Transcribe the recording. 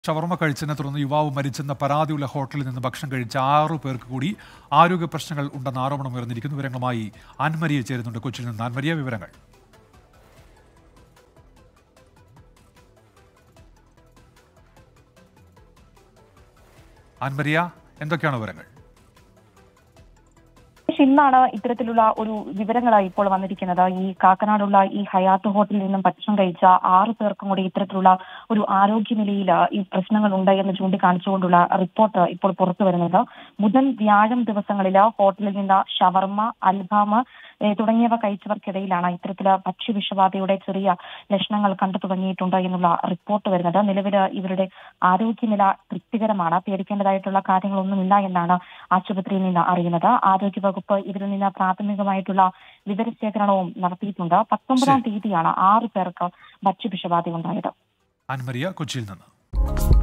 ഷവർമ കഴിച്ചതിനെ തുടർന്ന് യുവാവ് മരിച്ചെന്ന പരാതിയുള്ള ഹോട്ടലിൽ നിന്ന് ഭക്ഷണം കഴിച്ച ആറു പേർക്ക് കൂടി ആരോഗ്യ പ്രശ്നങ്ങൾ ഉണ്ടെന്ന ആരോപണം ഉയർന്നിരിക്കുന്നു വിവരങ്ങളുമായി ആൻമരിയ ചേരുന്നുണ്ട് കൊച്ചിയിൽ നിന്ന് ആൻമരിയ വിവരങ്ങൾ ആൻമരിയ എന്തൊക്കെയാണ് വിവരങ്ങൾ പക്ഷെ ഇന്നാണ് ഇത്തരത്തിലുള്ള ഒരു വിവരങ്ങളായി ഇപ്പോൾ വന്നിരിക്കുന്നത് ഈ കാക്കനാടുള്ള ഈ ഹയാത്ത് ഹോട്ടലിൽ നിന്നും ഭക്ഷണം കഴിച്ച ആറ് പേർക്കും കൂടി ഇത്തരത്തിലുള്ള ഒരു ആരോഗ്യനിലയിൽ ഈ പ്രശ്നങ്ങൾ ഉണ്ട് എന്ന് ചൂണ്ടിക്കാണിച്ചുകൊണ്ടുള്ള റിപ്പോർട്ട് ഇപ്പോൾ പുറത്തു വരുന്നത് ബുധൻ വ്യാഴം ദിവസങ്ങളിൽ ഹോട്ടലിൽ നിന്ന് ഷവർമ അൽഫാം ഏഹ് തുടങ്ങിയവ കഴിച്ചവർക്കിടയിലാണ് ഇത്തരത്തിൽ ഭക്ഷ്യവിഷബാധയുടെ ചെറിയ ലക്ഷണങ്ങൾ കണ്ടു തുടങ്ങിയിട്ടുണ്ട് എന്നുള്ള റിപ്പോർട്ട് വരുന്നത് നിലവിൽ ഇവരുടെ ആരോഗ്യനില തൃപ്തികരമാണ് പേടിക്കേണ്ടതായിട്ടുള്ള കാര്യങ്ങളൊന്നുമില്ല എന്നാണ് ആശുപത്രിയിൽ നിന്ന് അറിയുന്നത് ആരോഗ്യവകുപ്പ് ഇവരിൽ നിന്ന് പ്രാഥമികമായിട്ടുള്ള വിവരശേഖരണവും നടത്തിയിട്ടുണ്ട് പത്തൊമ്പതാം തീയതിയാണ് ആറ് പേർക്ക് ഭക്ഷ്യവിഷബാധ ഉണ്ടായത് ആൻമരിയ കൊച്ചിയിൽ നിന്ന്